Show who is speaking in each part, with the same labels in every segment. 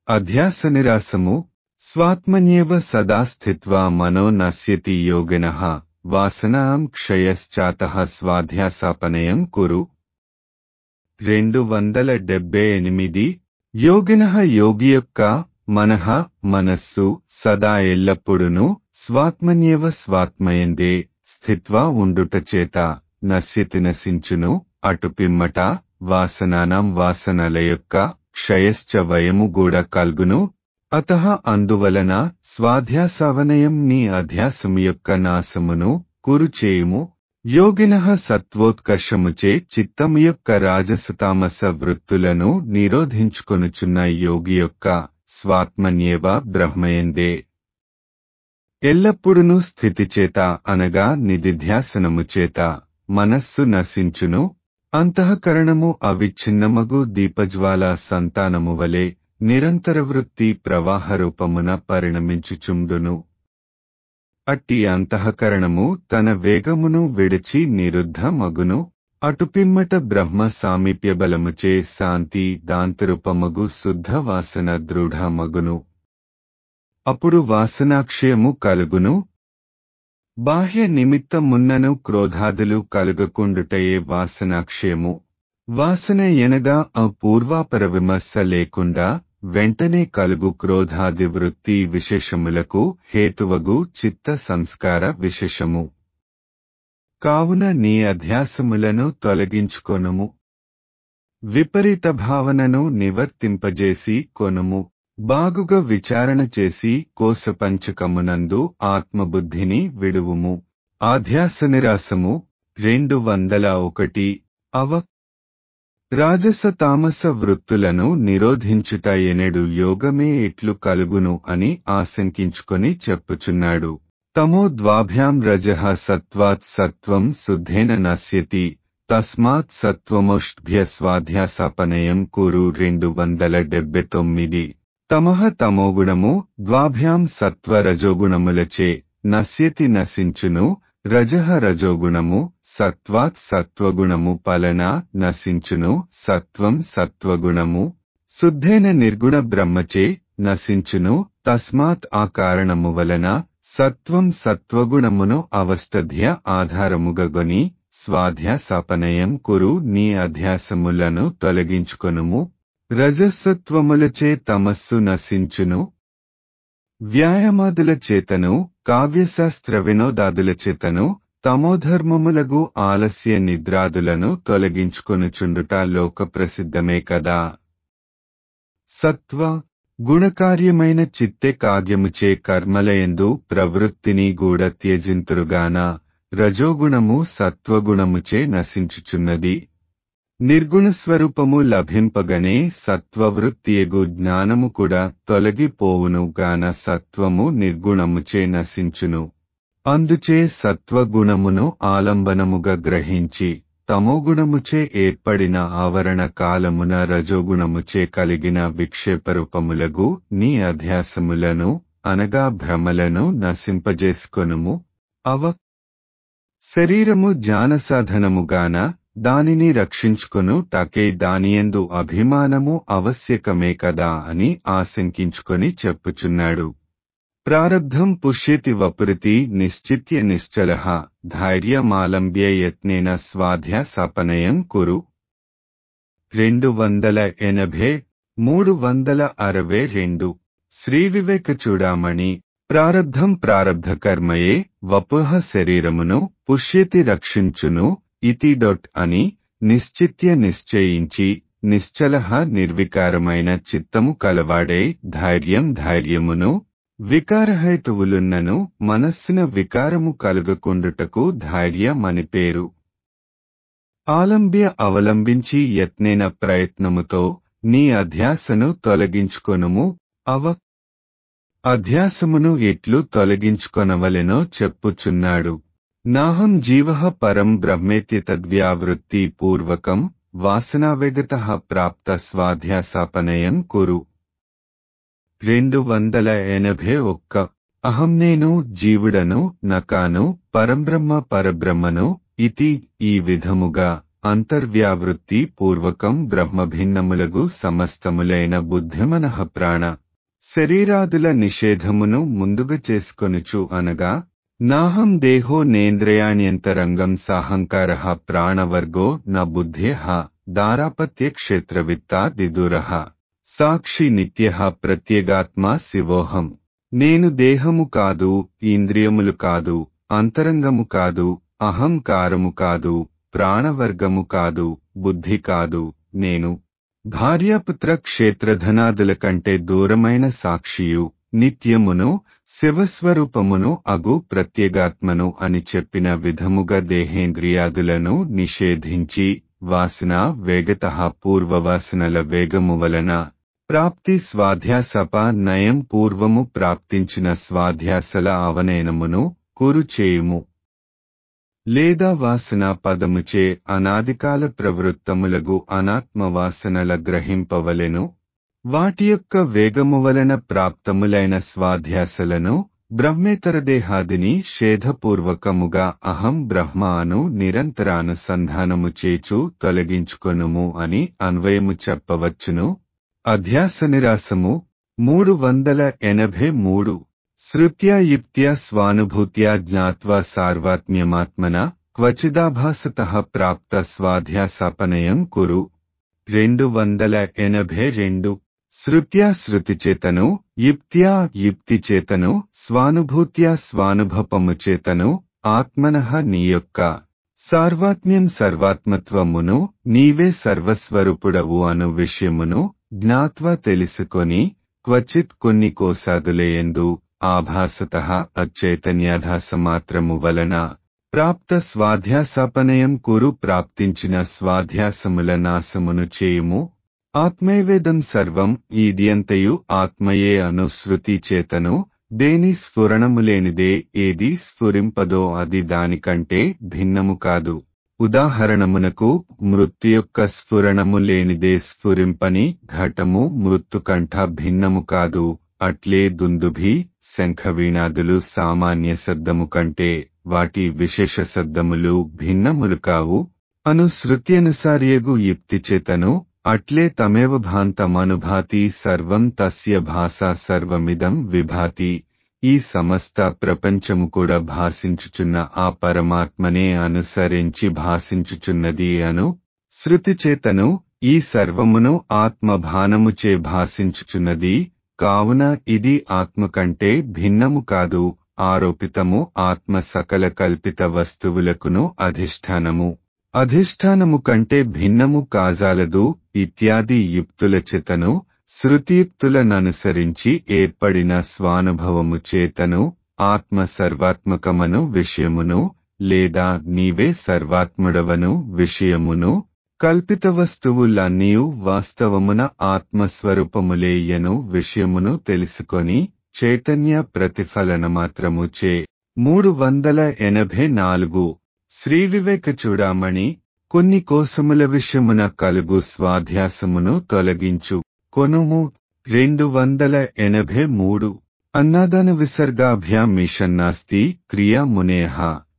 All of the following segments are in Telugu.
Speaker 1: అధ్యాసనిరాసము స్వాత్మన్యేవ సదా స్థిత్వా మనో నశ్యతి యోగినః వాసనాం క్షయశ్చాత స్వాధ్యాసాపనయం కురు రెండు వందల డెబ్బై ఎనిమిది యోగిన యోగి యొక్క మనః మనస్సు సదా ఎల్లప్పుడును స్వాత్మన్యేవ స్వాత్మయందే స్థిత్వా ఉండుట చేత నశ్యతి నశించును అటు పిమ్మట వాసనానాం వాసనల యొక్క క్షయశ్చ వయము కూడా కల్గును అత అందువలన స్వాధ్యాసావనయం నీ అధ్యాసము యొక్క నాశమును కురు చేయుము యోగిన సత్వోత్కర్షముచే చిత్తము యొక్క రాజసతామస వృత్తులను నిరోధించుకొనుచున్న యోగి యొక్క స్వాత్మన్యేవ బ్రహ్మయందే ఎల్లప్పుడునూ స్థితి చేత అనగా నిధిధ్యాసనము చేత మనస్సు నశించును అంతఃకరణము అవిచ్ఛిన్నమగు దీపజ్వాల సంతానము వలె నిరంతర వృత్తి ప్రవాహ రూపమున పరిణమించుచుండును అట్టి అంతఃకరణము తన వేగమును విడిచి నిరుద్ధ మగును అటుపిమ్మట బ్రహ్మ సామీప్య బలముచే శాంతి దాంతరూపమగు శుద్ధ వాసన దృఢ మగును అప్పుడు వాసనాక్షయము కలుగును బాహ్య నిమిత్తమున్నను క్రోధాదులు కలుగకుండుటయే వాసనాక్షయము వాసన ఎనగా అపూర్వాపర విమర్శ లేకుండా వెంటనే కలుగు క్రోధాది వృత్తి విశేషములకు హేతువగు చిత్త సంస్కార విశేషము కావున నీ అధ్యాసములను తొలగించుకొనుము విపరీత భావనను నివర్తింపజేసి కొనుము బాగుగా విచారణ చేసి కోశపంచకమునందు ఆత్మబుద్ధిని విడువుము ఆధ్యాస నిరాసము రెండు వందల ఒకటి అవ రాజస తామస వృత్తులను నిరోధించుట ఎనెడు యోగమే ఇట్లు కలుగును అని ఆశంకించుకొని చెప్పుచున్నాడు తమో ద్వాభ్యాం రజః సత్వాత్ సత్వం శుద్ధేన నశ్యతి తస్మాత్ సత్వముష్భ్య స్వాధ్యాసపనయం కురు రెండు వందల డెబ్బై తొమ్మిది తమః తమోగుణము ద్వాభ్యాం సత్వ రజోగుణములచే నశ్యతి నశించును రజః రజోగుణము సత్వాత్ సత్వగుణము పలన నశించును సత్వం సత్వగుణము శుద్ధేన నిర్గుణ బ్రహ్మచే నశించును తస్మాత్ ఆ కారణము వలన సత్వం సత్వగుణమును అవస్థధ్య ఆధారముగగొని స్వాధ్యాసాపనయం కురు నీ అధ్యాసములను తొలగించుకొనుము రజసత్వములచే తమస్సు నశించును వ్యాయామాదుల చేతను కావ్యశాస్త్ర వినోదాదుల చేతను తమోధర్మములగు ఆలస్య నిద్రాదులను తొలగించుకొనుచుండుట లోక ప్రసిద్ధమే కదా సత్వ గుణకార్యమైన చిత్తె కావ్యముచే కర్మలయందు ప్రవృత్తిని గూడ త్యజింతురుగాన రజోగుణము సత్వగుణముచే నశించుచున్నది నిర్గుణ స్వరూపము లభింపగనే సత్వవృత్తియగు జ్ఞానము కూడా తొలగిపోవును గాన సత్వము నిర్గుణముచే నశించును అందుచే సత్వగుణమును ఆలంబనముగా గ్రహించి తమోగుణముచే ఏర్పడిన ఆవరణ కాలమున రజోగుణముచే కలిగిన విక్షేపరూపములగు నీ అధ్యాసములను అనగా భ్రమలను నశింపజేసుకొనుము అవ శరీరము జానసాధనముగాన దానిని రక్షించుకొను టకే దానియందు అభిమానము ఆవశ్యకమే కదా అని ఆశంకించుకొని చెప్పుచున్నాడు ప్రారబ్ధం పుష్యతి వపురితి నిశ్చిత్య నిశ్చల ధైర్యమాలంబ్య యత్నేన స్వాధ్యాసపనయం కురు రెండు వందల ఎనభై మూడు వందల అరవై రెండు శ్రీ వివేక చూడామణి ప్రారబ్ధం ప్రారబ్ధ కర్మయే వపుహ శరీరమును పుష్యతి రక్షించును ఇతి డొట్ అని నిశ్చిత్య నిశ్చయించి నిశ్చలహ నిర్వికారమైన చిత్తము కలవాడే ధైర్యం ధైర్యమును వికారహేతువులున్నను మనస్సున వికారము కలుగకుండుటకు ధైర్యమని పేరు ఆలంబ్య అవలంబించి యత్నేన ప్రయత్నముతో నీ అధ్యాసను తొలగించుకొనుము అవ అధ్యాసమును ఎట్లు తొలగించుకొనవలెనో చెప్పుచున్నాడు నాహం జీవ పరం బ్రహ్మేత్య తద్వ్యావృత్తి పూర్వకం వాసనావేగత ప్రాప్త స్వాధ్యాసాపనయం కురు రెండు వందల ఎనభై ఒక్క అహం నేను జీవుడను నకాను పరంబ్రహ్మ పరబ్రహ్మను ఇతి ఈ విధముగా అంతర్వ్యావృత్తి పూర్వకం బ్రహ్మభిన్నములగు సమస్తములైన బుద్ధిమనః ప్రాణ శరీరాదుల నిషేధమును ముందుగా చేసుకొనుచు అనగా నాహం దేహో నేంద్రయాణ్యంతరంగం సాహంకార ప్రాణవర్గో న బుద్ధేహ దారాపత్య క్షేత్రవిత్తాదిదుర సాక్షి నిత్య ప్రత్యేగాత్మా శివోహం నేను దేహము కాదు ఇంద్రియములు కాదు అంతరంగము కాదు అహంకారము కాదు ప్రాణవర్గము కాదు బుద్ధి కాదు నేను భార్యాపుత్ర క్షేత్రధనాదుల కంటే దూరమైన సాక్షియు నిత్యమును శివస్వరూపమును అగు ప్రత్యేగాత్మను అని చెప్పిన విధముగా దేహేంద్రియాదులను నిషేధించి వాసన వేగత పూర్వవాసనల వేగము వలన ప్రాప్తి స్వాధ్యాసప నయం పూర్వము ప్రాప్తించిన స్వాధ్యాసల అవనయనమును కురుచేయుము లేదా వాసన పదముచే అనాదికాల ప్రవృత్తములగు అనాత్మవాసనల గ్రహింపవలెను వాటి యొక్క వేగము వలన ప్రాప్తములైన స్వాధ్యాసలను బ్రహ్మేతర దేహాదిని షేధపూర్వకముగా అహం బ్రహ్మ అను నిరంతరానుసంధానము చేచు తొలగించుకొనుము అని అన్వయము చెప్పవచ్చును అధ్యాస నిరాసము మూడు వందల ఎనభై మూడు శృత్యా యుక్త్యా స్వానుభూత్యా జ్ఞాత్వా సార్వాత్మ్యమాత్మన క్వచిదాభాసత ప్రాప్త స్వాధ్యాసాపనయం కురు రెండు వందల ఎనభై రెండు శృత్యా శృతి చేతను యుక్త్యా యుక్తి చేతను స్వానుభూత్యా స్వానుభవము చేతను ఆత్మనః నీ యొక్క సార్వాత్మ్యం సర్వాత్మత్వమును నీవే సర్వస్వరూపుడవు అను విషయమును జ్ఞాత్వ తెలుసుకొని క్వచిత్ కొన్ని కోసాదులేయందు ఆభాసత అచైతన్యాధాసమాత్రము వలన ప్రాప్త స్వాధ్యాసాపనయం కురు ప్రాప్తించిన స్వాధ్యాసముల నాశమును చేయుము ఆత్మైవేదం సర్వం ఈదియంతయు ఆత్మయే అను శృతి చేతను దేని స్ఫురణములేనిదే ఏది స్ఫురింపదో అది దానికంటే భిన్నము కాదు ఉదాహరణమునకు మృత్యు యొక్క స్ఫురణము లేనిదే స్ఫురింపని ఘటము మృత్తుకంఠ భిన్నము కాదు అట్లే దుందుభి శంఖవీణాదులు సామాన్య శబ్దము కంటే వాటి విశేష శబ్దములు భిన్నములు కావు అను శృత్యనుసార్యగు యుక్తి చేతను అట్లే తమేవ భాంతమనుభాతి సర్వం తస్య భాషా సర్వమిదం విభాతి ఈ సమస్త ప్రపంచము కూడా భాషించుచున్న ఆ పరమాత్మనే అనుసరించి భాషించుచున్నది అను శృతి చేతను ఈ సర్వమును ఆత్మభానముచే భాషించుచున్నది కావున ఇది ఆత్మ కంటే భిన్నము కాదు ఆరోపితము ఆత్మ సకల కల్పిత వస్తువులకును అధిష్టానము అధిష్టానము కంటే భిన్నము కాజాలదు ఇత్యాది యుక్తుల చేతను శృతియుక్తులననుసరించి ఏర్పడిన స్వానుభవము చేతను ఆత్మ సర్వాత్మకమను విషయమును లేదా నీవే సర్వాత్ముడవను విషయమును కల్పిత వస్తువులన్నీయు వాస్తవమున ఆత్మస్వరూపములేయను విషయమును తెలుసుకొని చైతన్య ప్రతిఫలన మాత్రము చే మూడు వందల ఎనభై నాలుగు శ్రీ వివేక చూడామణి కొన్ని కోసముల విషయమున కలుగు స్వాధ్యాసమును తొలగించు కొనుము రెండు వందల ఎనభై మూడు అన్నాదాన విసర్గాభ్యాం మిషన్నాస్తి క్రియా మునేహ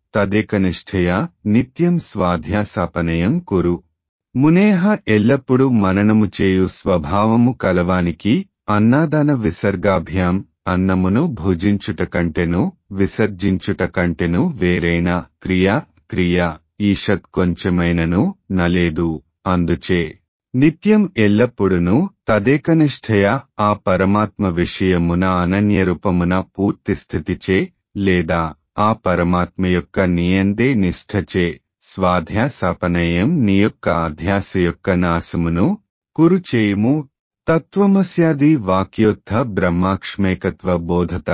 Speaker 1: తదేకనిష్ఠయ నిత్యం స్వాధ్యాసాపనయం కురు మునేహ ఎల్లప్పుడూ మననము చేయు స్వభావము కలవానికి అన్నాదాన విసర్గాభ్యాం అన్నమును భుజించుట కంటెను విసర్జించుట కంటెను వేరైన క్రియ క్రియ ఈషత్ కొంచెమైనను నలేదు అందుచే నిత్యం ఎల్లప్పుడును తదేకనిష్ఠయ ఆ పరమాత్మ విషయమున అనన్య రూపమున పూర్తి స్థితిచే లేదా ఆ పరమాత్మ యొక్క నియందే నిష్ఠచే స్వాధ్యాసాపనయం నీ యొక్క అధ్యాస యొక్క నాశమును కురు చేయుము తత్వమస్యాది వాక్యోత్థ బ్రహ్మాక్ష్మేకత్వ బోధత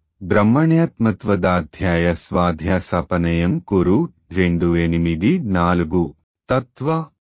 Speaker 1: బ్రహ్మణ్యాత్మత్వదాధ్యాయ స్వాధ్యాసాపనయం కురు రెండు ఎనిమిది నాలుగు తత్వ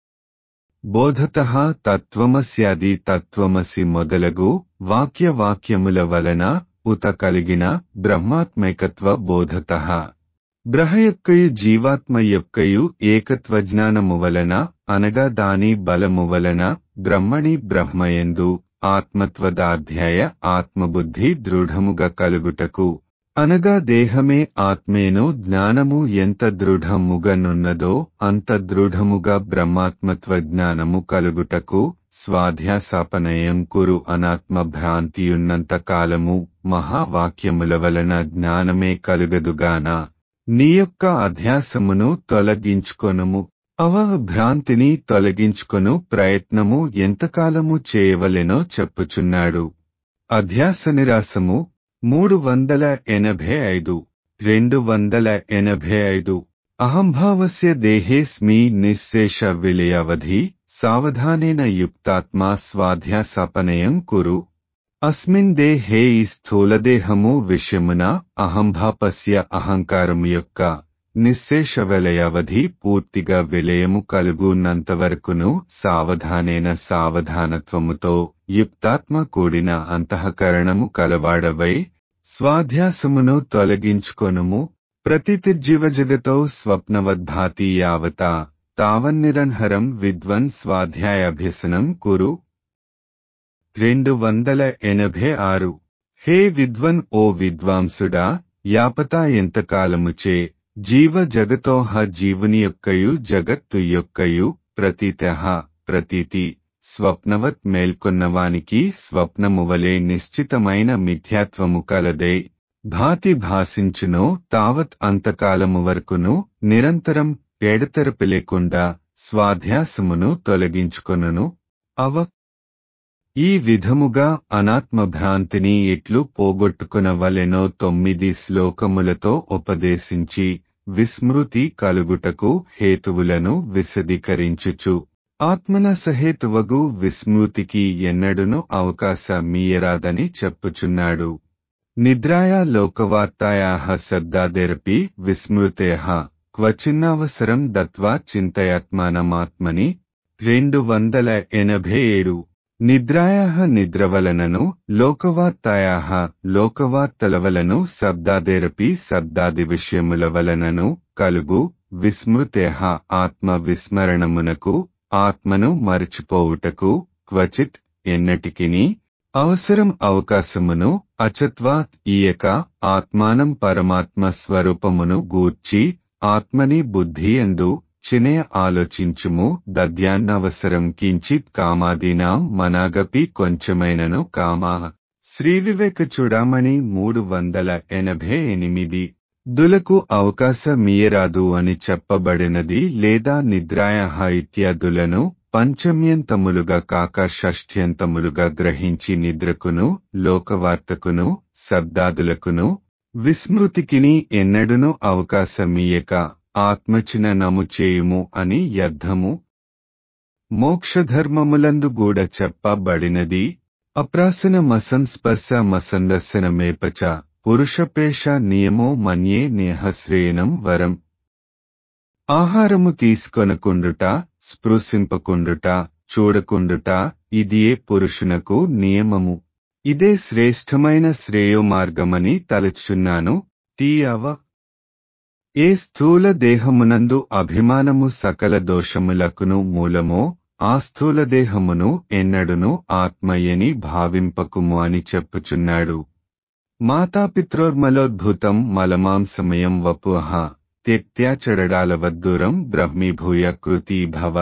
Speaker 1: బోధత తత్వమస్యాది తత్వమసి మొదలగు వాక్యవాక్యముల వలన ఉత కలిగిన బ్రహ్మాత్మైకత్వ బోధత బ్రహ యొక్కయు జీవాత్మ యొక్కయు ఏకత్వజ్ఞానము వలన అనగా దాని బలము వలన బ్రహ్మణి బ్రహ్మయందు ఆత్మత్వదాధ్యాయ ఆత్మబుద్ధి దృఢముగా కలుగుటకు అనగా దేహమే ఆత్మేనో జ్ఞానము ఎంత దృఢముగనున్నదో అంత దృఢముగా బ్రహ్మాత్మత్వ జ్ఞానము కలుగుటకు స్వాధ్యాసాపనయం కురు అనాత్మ భ్రాంతియున్నంత కాలము మహావాక్యముల వలన జ్ఞానమే కలుగదుగాన నీ యొక్క అధ్యాసమును తొలగించుకొనుము అవ భ్రాంతిని తొలగించుకొను ప్రయత్నము ఎంతకాలము చేయవలెనో చెప్పుచున్నాడు అధ్యాస నిరాసము మూడు వందల ఎనభై ఐదు రెండు వందల ఎనభై ఐదు అహంభావస్య దేహేస్మి నిశ్శేష విలయవధి సావధానేన యుక్తాత్మా స్వాధ్యాసపనయం కురు అస్మిన్ దేహే ఈ స్థూలదేహము విషయమున అహంభాపస్య అహంకారము యొక్క నిశ్శేష విలయావధి పూర్తిగా విలయము కలుగున్నంతవరకును సావధానేన సావధానత్వముతో యుక్తాత్మ కూడిన అంతఃకరణము కలవాడవై స్వాధ్యాసమును తొలగించుకొనుము ప్రతితిర్జీవజగతో స్వప్నవద్భాతి యావత తావన్నిరన్హరం విద్వన్ స్వాధ్యాయాభ్యసనం కురు రెండు వందల ఎనభై ఆరు హే విద్వన్ ఓ విద్వాంసుడా యాపత ఎంతకాలముచే జీవ జగతోహ జీవుని యొక్కయు జగత్తు యొక్కయు ప్రతీత ప్రతీతి స్వప్నవత్ మేల్కొన్నవానికి స్వప్నమువలే నిశ్చితమైన మిథ్యాత్వము కలదే భాతి భాసించునో తావత్ అంతకాలము వరకును నిరంతరం పేడతెరపు లేకుండా స్వాధ్యాసమును తొలగించుకొనును అవ ఈ విధముగా అనాత్మ భ్రాంతిని ఎట్లు పోగొట్టుకునవలెనో తొమ్మిది శ్లోకములతో ఉపదేశించి విస్మృతి కలుగుటకు హేతువులను విశదీకరించుచు ఆత్మన సహేతువగు విస్మృతికి ఎన్నడును అవకాశమీయరాదని చెప్పుచున్నాడు నిద్రాయా లోకవార్తాయా శబ్దాదేరపి విస్మృతే క్వచిన్నావసరం దత్వా చింతయాత్మానమాత్మని రెండు వందల ఎనభై ఏడు నిద్రాయా నిద్రవలనను లోకవార్తాయా లోకవార్తల వలను శబ్దాదేరపి శబ్దాది విషయముల వలనను కలుగు విస్మృతే ఆత్మ విస్మరణమునకు ఆత్మను మరచిపోవుటకు క్వచిత్ ఎన్నటికిని అవసరం అవకాశమును అచత్వాత్ ఈయక ఆత్మానం పరమాత్మ స్వరూపమును గూర్చి ఆత్మని బుద్ధి ఎందు చినే ఆలోచించుము దద్యాన్నవసరం కించిత్ కామాదీనాం మనాగపి కొంచెమైనను కామా శ్రీ వివేక చూడామణి మూడు వందల ఎనభై ఎనిమిది దులకు అవకాశమీయరాదు అని చెప్పబడినది లేదా నిద్రాయహ ఇత్యాదులను పంచమ్యంతములుగా కాక షష్ఠ్యంతములుగా గ్రహించి నిద్రకును లోకవార్తకును శబ్దాదులకును విస్మృతికిని ఎన్నడును అవకాశమీయక ఆత్మచిన నము చేయుము అని అర్థము మోక్షధర్మములందు గూడ చెప్పబడినది అప్రాసన మసంస్పర్శ మసందర్శనమేపచ పురుషపేష నియమో మన్యే నేహశ్రేయనం వరం ఆహారము తీసుకొనకుండుట స్పృశింపకుండుట చూడకుండుట ఇదియే పురుషునకు నియమము ఇదే శ్రేష్టమైన శ్రేయో మార్గమని తలచున్నాను టీ అవ ఏ స్థూల దేహమునందు అభిమానము సకల దోషములకును మూలమో ఆ స్థూల దేహమును ఎన్నడును ఆత్మయని భావింపకుము అని చెప్పుచున్నాడు మాతాపిత్రోర్మలోద్భుతం మలమాంసమయం వపుహ త్యక్త్యాచడడాలవద్దూరం బ్రహ్మీభూయ కృతి భవ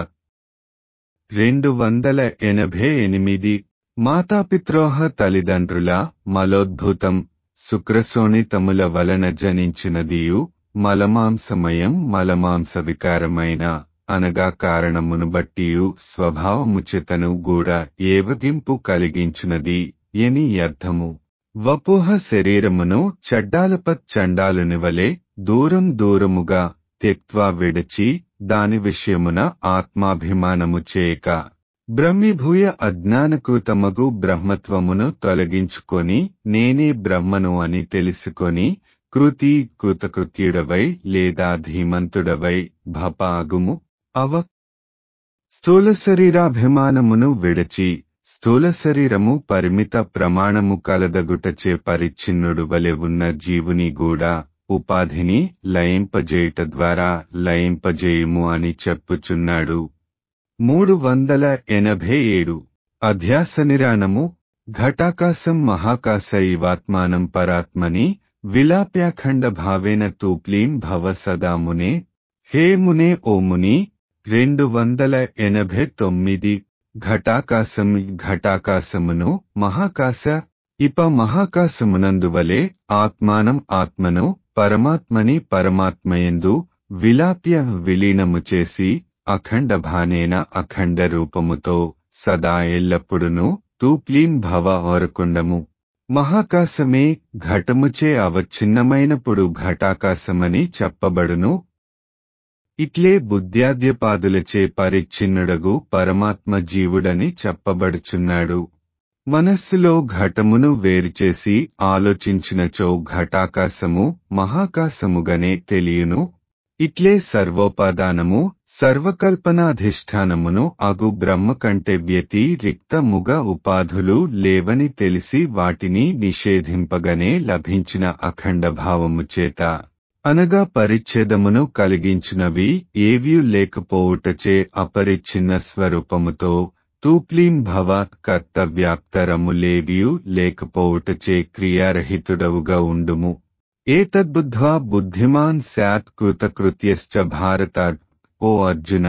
Speaker 1: రెండు వందల ఎనభై ఎనిమిది మాతాపిత్రోహ తల్లిదండ్రుల మలోద్భుతం శుక్రశోణితముల వలన జనించినదియు మలమాంసమయం మలమాంస వికారమైన అనగా కారణమును బట్టియు స్వభావముచితను గూడ ఏవగింపు కలిగించునది ఎని అర్థము వపుహ శరీరమును చడ్డాలపత్ చండాలునివలే దూరం దూరముగా త్యక్వా విడచి దాని విషయమున ఆత్మాభిమానము చేయక బ్రహ్మిభూయ అజ్ఞానకృతమగు బ్రహ్మత్వమును తొలగించుకొని నేనే బ్రహ్మను అని తెలుసుకొని కృతి కృతకృత్యుడవై లేదా ధీమంతుడవై భపాగుము అవ స్థూల శరీరాభిమానమును విడచి స్థూల శరీరము పరిమిత ప్రమాణము కలదగుటచే పరిచ్ఛిన్నుడు వలె ఉన్న జీవుని కూడా ఉపాధిని లయింపజేయుట ద్వారా లయింపజేయుము అని చెప్పుచున్నాడు మూడు వందల ఎనభై ఏడు అధ్యాస నిరానము ఘటాకాశం మహాకాశ ఇవాత్మానం పరాత్మని విలాప్యాఖండ భావేన తూప్లీం భవ సదా మునే హే మునే ఓ ముని రెండు వందల ఎనభై తొమ్మిది ఘటాకాశం ఘటాకాశమును మహాకాశ ఇప మహాకాశమునందువలే ఆత్మానం ఆత్మను పరమాత్మని పరమాత్మయందు విలాప్య విలీనము చేసి అఖండ భానేన అఖండ రూపముతో సదా ఎల్లప్పుడును తూప్లీం భవ ఓరకుండము మహాకాశమే ఘటముచే అవచ్ఛిన్నమైనప్పుడు ఘటాకాశమని చెప్పబడును ఇట్లే బుద్ధ్యాద్యపాదులచే పరిచ్ఛిన్నుడగు పరమాత్మ జీవుడని చెప్పబడుచున్నాడు మనస్సులో ఘటమును వేరుచేసి ఆలోచించినచో ఘటాకాశము మహాకాశముగనే తెలియను ఇట్లే సర్వోపాదానము సర్వకల్పనాధిష్టానమును అగు బ్రహ్మ కంటే వ్యతిరిక్తముగా ఉపాధులు లేవని తెలిసి వాటిని నిషేధింపగనే లభించిన అఖండ భావము చేత అనగా పరిచ్ఛేదమును కలిగించినవి ఏవీ లేకపోవుటచే అపరిచ్ఛిన్న స్వరూపముతో తూప్లీం భవ కర్తవ్యాప్తరములేవియు లేకపోవుటచే క్రియారహితుడవుగా ఉండుము ఏతద్బుద్ధ్వా బుద్ధిమాన్ స్యాత్ కృతకృత్యశ్చ భారత ఓ అర్జున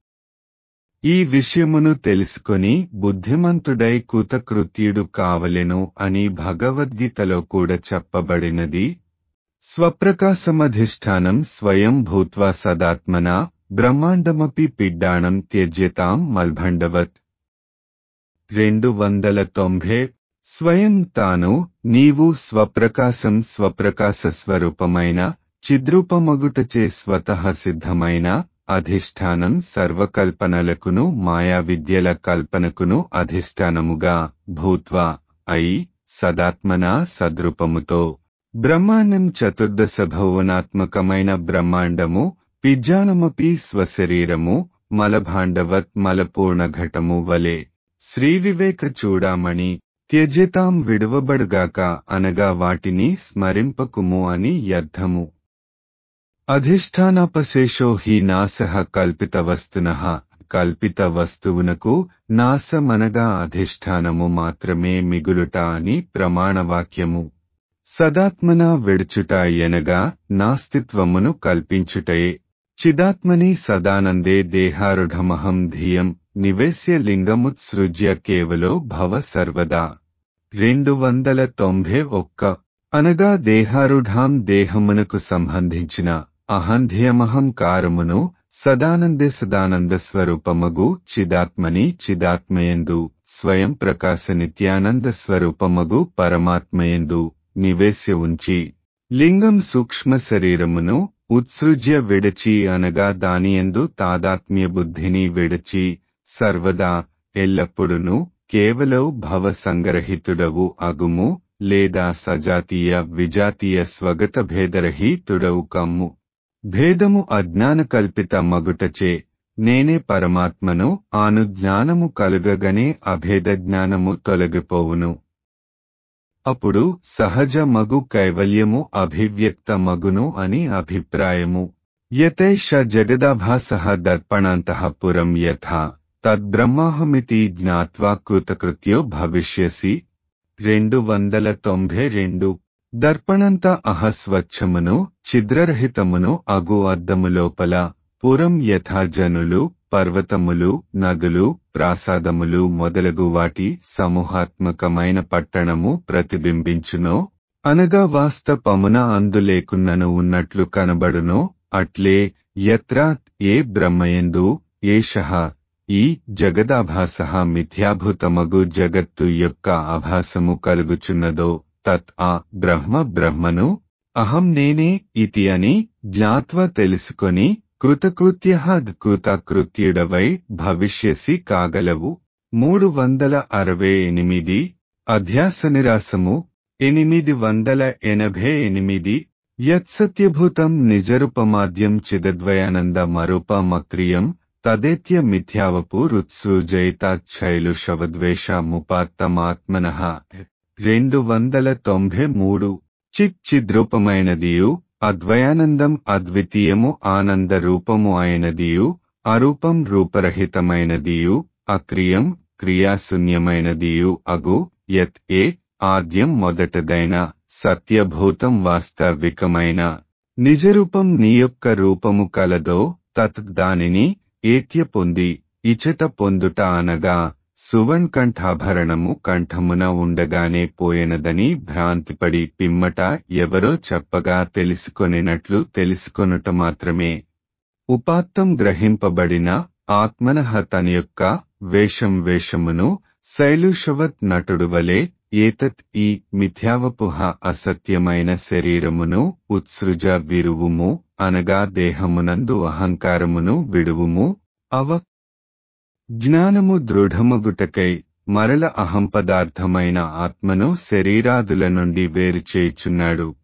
Speaker 1: ఈ విషయమును తెలుసుకొని బుద్ధిమంతుడై కృతకృత్యుడు కావలెను అని భగవద్గీతలో కూడా చెప్పబడినది స్వప్రకాశమధిష్టానం స్వయం భూత్వా సదాత్మన బ్రహ్మాండమపి పిడ్డాణం త్యజ్యతాం మల్భండవత్ రెండు వందల తొంభై స్వయం తాను నీవు స్వప్రకాశం స్వప్రకాశ స్వరూపమైన చిద్రూపమగుటచే స్వతః సిద్ధమైన అధిష్టానం సర్వకల్పనలకును మాయా విద్యల కల్పనకును అధిష్టానముగా భూత్వా అయి సదాత్మన సద్రూపముతో బ్రహ్మాండం చతుర్దశ భువనాత్మకమైన బ్రహ్మాండము పిజ్జానమపి స్వశరీరము మలభాండవత్ మలపూర్ణ ఘటము వలె శ్రీవివేక చూడామణి త్యజ్యతాం విడువబడుగాక అనగా వాటిని స్మరింపకుము అని అర్థము అధిష్టానాపశేషో హి నాశ కల్పిత వస్తున కల్పిత వస్తువునకు నాశమనగా అధిష్టానము మాత్రమే మిగులుట అని ప్రమాణవాక్యము సదాత్మన విడుచుట ఎనగా నాస్తిత్వమును కల్పించుటయే చిదాత్మని సదానందే దేహారుఢమహం ధియం నివేశ్య లింగముత్సృజ్య కేవలో భవ సర్వదా రెండు వందల తొంభై ఒక్క అనగా దేహారుఢాం దేహమునకు సంబంధించిన అహంధ్యమహం కారమును సదానందే సదానంద స్వరూపమగు చిదాత్మని చిదాత్మయందు స్వయం ప్రకాశ నిత్యానంద స్వరూపమగు పరమాత్మయందు నివేశ్య ఉంచి లింగం సూక్ష్మ శరీరమును ఉత్సృజ్య విడచి అనగా దానియందు తాదాత్మ్య బుద్ధిని విడచి సర్వదా ఎల్లప్పుడును కేవలం భవ సంగ్రహితుడవు అగుము లేదా సజాతీయ విజాతీయ స్వగత భేదరహితుడవు కమ్ము భేదము అజ్ఞాన కల్పిత మగుటచే నేనే పరమాత్మను ఆను జ్ఞానము కలుగగనే అభేద జ్ఞానము తొలగిపోవును అప్పుడు సహజ మగు కైవల్యము అభివ్యక్త మగును అని అభిప్రాయము యతైష జగదాభాస దర్పణాంతః పురం యథా తద్బ్రహ్మాహమితి జ్ఞాత్వా కృతకృత్యో భవిష్యసి రెండు వందల తొంభై రెండు దర్పణంత అహస్వచ్ఛమును ఛిద్రరహితమును అగు అద్దము లోపల పురం యథా జనులు పర్వతములు నదులు ప్రాసాదములు మొదలగు వాటి సమూహాత్మకమైన పట్టణము ప్రతిబింబించునో అనగా వాస్తపమున అందులేకున్నను ఉన్నట్లు కనబడునో అట్లే యత్ర ఏ బ్రహ్మయందు ఏష ఈ జగదాభాస మిథ్యాభూతమగు జగత్తు యొక్క ఆభాసము కలుగుచున్నదో తత్ ఆ బ్రహ్మ బ్రహ్మను అహం నేనే ఇతి అని జ్ఞాత్వ తెలుసుకొని కృతకృత్య కృతకృత్యుడవై భవిష్యసి కాగలవు మూడు వందల అరవై ఎనిమిది అధ్యాస నిరాసము ఎనిమిది వందల ఎనభై ఎనిమిది యత్సత్యభూతం నిజరూపమాద్యం చిదద్వయానంద మరూపమక్రియం తదేత్య మిథ్యావపు రుత్సృజయితాచ్ఛైలుషవద్వేషముపాత్తమాత్మన రెండు వందల తొంభై మూడు చిత్ చిద్రూపమైనదియు అద్వయానందం అద్వితీయము ఆనంద రూపము అయినదియు అరూపం రూపరహితమైనదియు అక్రియం క్రియాశూన్యమైనదియు అగు యత్ ఏ ఆద్యం మొదటదైన సత్యభూతం వాస్తవికమైన నిజరూపం నీ యొక్క రూపము కలదో తత్ దానిని ఏత్య పొంది ఇచట పొందుట అనగా సువణ్కంఠాభరణము కంఠమున ఉండగానే పోయెనదని భ్రాంతిపడి పిమ్మట ఎవరో చెప్పగా తెలుసుకొనినట్లు తెలుసుకొనుట మాత్రమే ఉపాత్తం గ్రహింపబడిన ఆత్మనః తన యొక్క వేషం వేషమును శైలుషవత్ నటుడు వలె ఏతత్ ఈ మిథ్యావపుహ అసత్యమైన శరీరమును ఉత్సృజ విరువుము అనగా దేహమునందు అహంకారమును విడువుము అవ జ్ఞానము దృఢమగుటకై మరల అహంపదార్థమైన ఆత్మను శరీరాదుల నుండి వేరు చేయుచున్నాడు